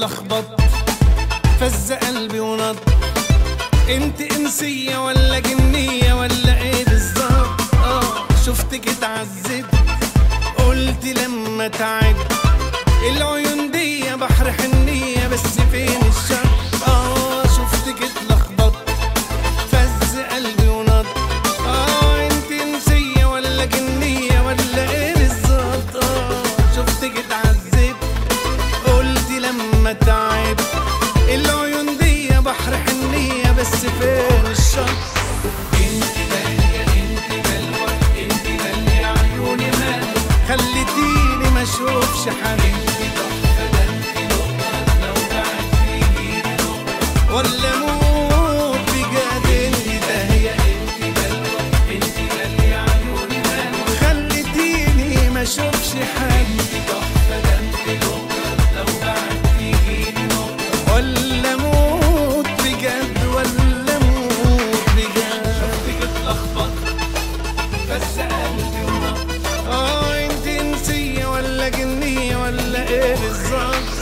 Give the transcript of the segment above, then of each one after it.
اتلخبط فز قلبي ونط انت انسية ولا جنية ولا ايه بالظبط اه شفتك اتعذب قلت لما تعب العيون دي بحر حنية بس فين الشر اه شفتك اتلخبط فز قلبي ونط اه انت انسية ولا جنية ولا ايه بالظبط اه شفتك اتعذب قلت لما تعب العيون دي بحر حنية بس فين الشط انت غالية انت بلوى انت غالية عيوني مالك خليتيني ما اشوفش حبيبي تحفة ده انت نقطة لو بعدتيني نقطة ولا موت بجد انت هي انت بلوى انت غالية عيوني مالك خليتيني ما اشوفش حبيبي تحفة ده انت نقطة لو بعدتيني نقطة ولا موت بجد ولا موت بجد شفتك اتلخبط بس قلبي ونط اه انت انسية ولا جنية ولا ايه بالظبط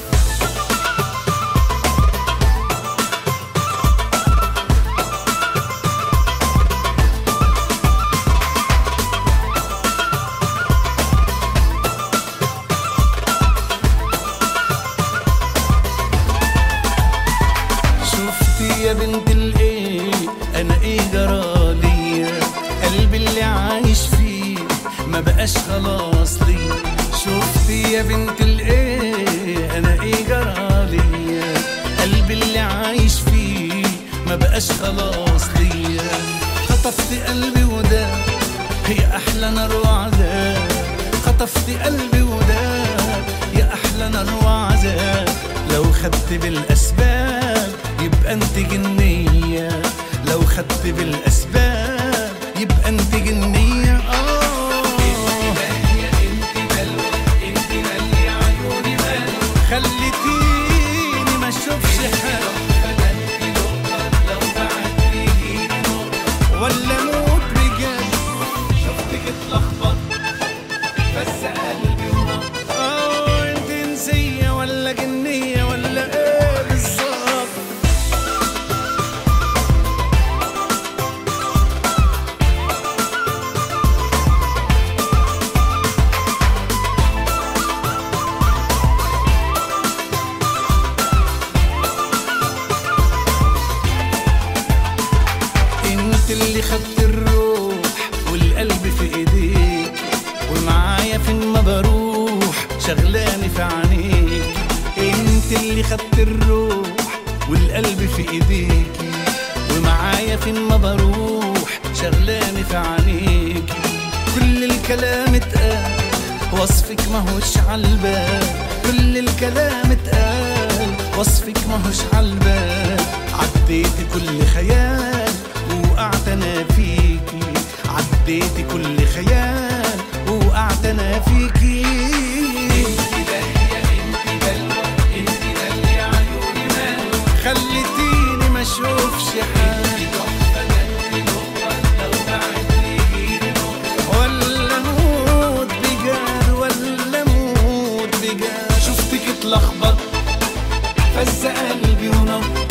شفتي يا بنت الايه انا ايه جرالي قلبي اللي عايش فيه ما بقاش خلاص لي شفتي يا بنت الايه انا ايه جرالي قلبي اللي عايش فيه ما بقاش خلاص لي خطفت قلبي وده هي احلى نار وعذاب خطفت قلبي وده يا احلى نار وعذاب لو خدت بالاسباب يبقى انت جنيه لو خدت بالاسباب يبقى انت جنيه اه خليتيني ما اشوفش حاجه ولا موت بجد شفتك اتلخبط بس قلبي ونط اه انت نسية ولا جنية ولا ايه بالظبط انت اللي خدت الروح والقلب في ايديك ومعايا فين ما بروح شغلاني في عينيك انت اللي خدت الروح والقلب في ايديك ومعايا فين ما بروح شغلاني في عينيك كل الكلام اتقال وصفك ماهوش عالبال كل الكلام اتقال وصفك ماهوش عالبال عديتي كل خيال وقعت انا فيكي عديتي كل خيال وقعت انا فيكي خليتيني ما اشوفش حاجه ولا موت بجد ولا موت بجد شفتك اتلخبط فز قلبي ونط